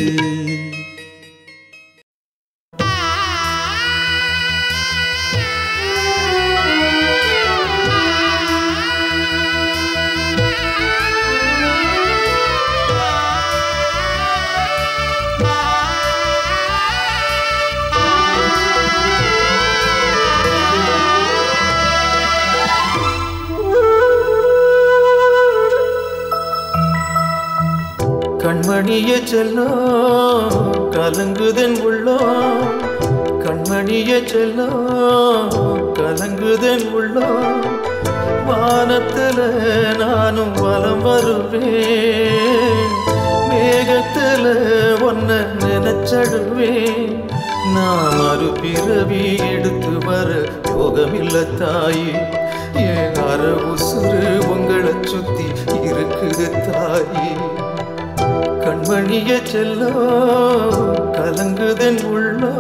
Speaker 8: கண்மணிய செல்லம் கலங்குதன் உள்ளம் கண்மணிய செல்லம் கலங்குதன் உள்ளம் வானத்துல நானும் வலம் வருவேன் மேகத்துல ஒன்ன நினைச்சடுவேன் நான் மறுபிறவி எடுத்து வர யோகமில்ல தாயே என் அற உசுறு உங்களை சுத்தி இருக்குது தாயே கண்மணிய செல்லோ கலங்குதன் உள்ளோ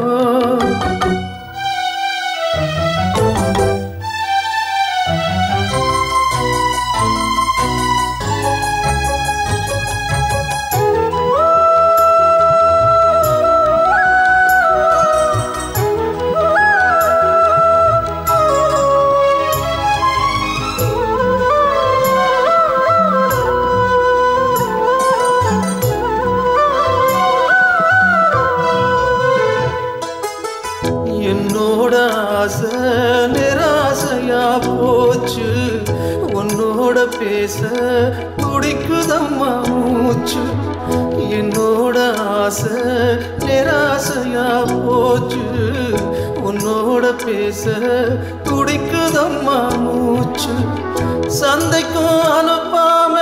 Speaker 8: என்னோட ஆசை நிராசையா போச்சு உன்னோட பேச துடிக்குதம்மா மூச்சு என்னோட ஆசை நிராசையா போச்சு உன்னோட பேச துடிக்குதம்மா மூச்சு சந்தைக்கும் அனுப்பாம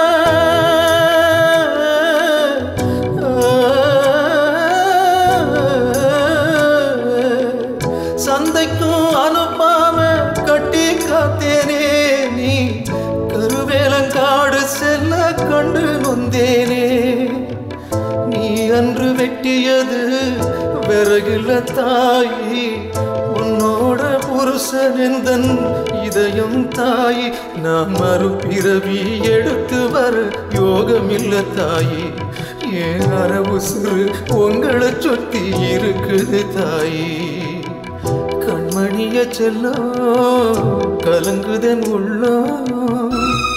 Speaker 8: சந்தைக்கும் அனுப்பாம கட்டி காத்தேனே நீ கருவேலங்காடு செல்ல கண்டு நொந்தேனே நீ அன்று வெட்டியது விறகில்ல தாயி உன்னோட புருஷனெந்தன் இதயம் தாயி நான் மறுபிறவி எடுத்து வர யோகமில்ல தாயி ஏன் அரவு சிறு உங்களை சுத்தி இருக்குது தாயி கண்மணிய செல்லம் கலங்குதன் உள்ளம்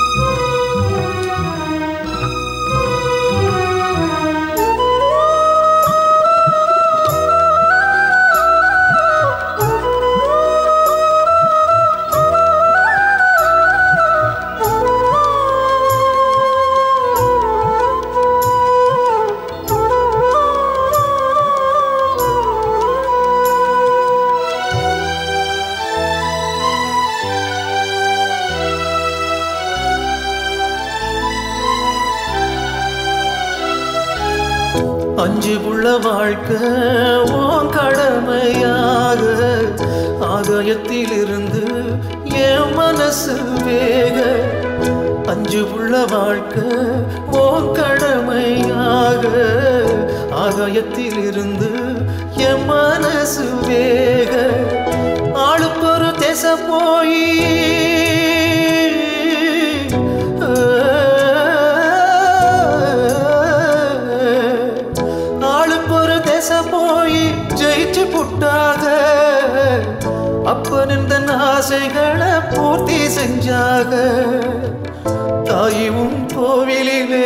Speaker 8: அஞ்சு புள்ள வாழ்க்கை உன் கடமையாக ஆகாயத்திலிருந்து என் மனசு வேக அஞ்சு புள்ள வாழ்க்கை உன் கடமையாக ஆகாயத்திலிருந்து என் மனசு வேக ஆளுக்கு ஒரு தேச போய் ஆளுக்கு ஒரு தேச போய் ஜெயிச்சு புட்டாக அப்ப நின்ற ஆசைகளை பூர்த்தி செஞ்சாக தாயும் கோவிலிலே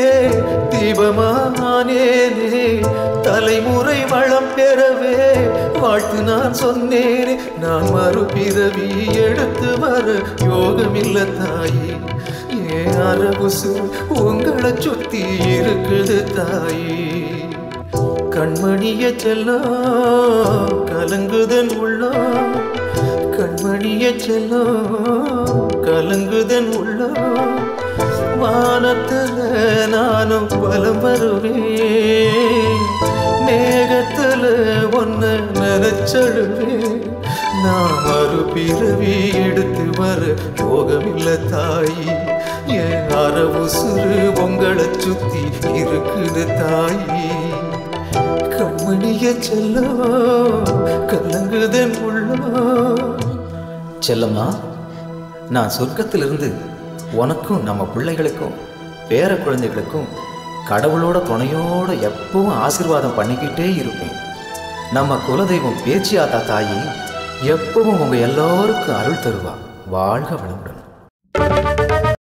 Speaker 8: தீபமானேனே தலைமுறை வளம் பெறவே வாழ்த்து நான் சொன்னேனே நான் மறுபிறவி எடுத்து வர யோகமில்ல தாயே ஏன் அரபுசு உங்களை சுத்தி இருக்குது தாயே கண்மணிய செல்லம் கலங்குதன் உள்ளம் கண்மணிய செல்லம் கலங்குதன் உள்ளம் வானத்துல நானும் பலம் வருவேன் மேகத்துல ஒன்ன நினைச்சழுவேன் நான் மறுபிறவி எடுத்து வர யோகமில்ல தாயி என் அரவு சிறு உங்களை சுத்தி இருக்குது தாயி கண்மணிய செல்லோ கலங்குதன் உள்ளோ செல்லம்மா நான் சொர்க்கத்திலிருந்து உனக்கும் நம்ம பிள்ளைகளுக்கும் பேர குழந்தைகளுக்கும் கடவுளோட துணையோட எப்பவும் ஆசீர்வாதம் பண்ணிக்கிட்டே இருப்பேன் நம்ம குலதெய்வம் பேச்சியாத்தா தாயி எப்பவும் உங்க எல்லாருக்கும் அருள் தருவா வாழ்க வளமுடன்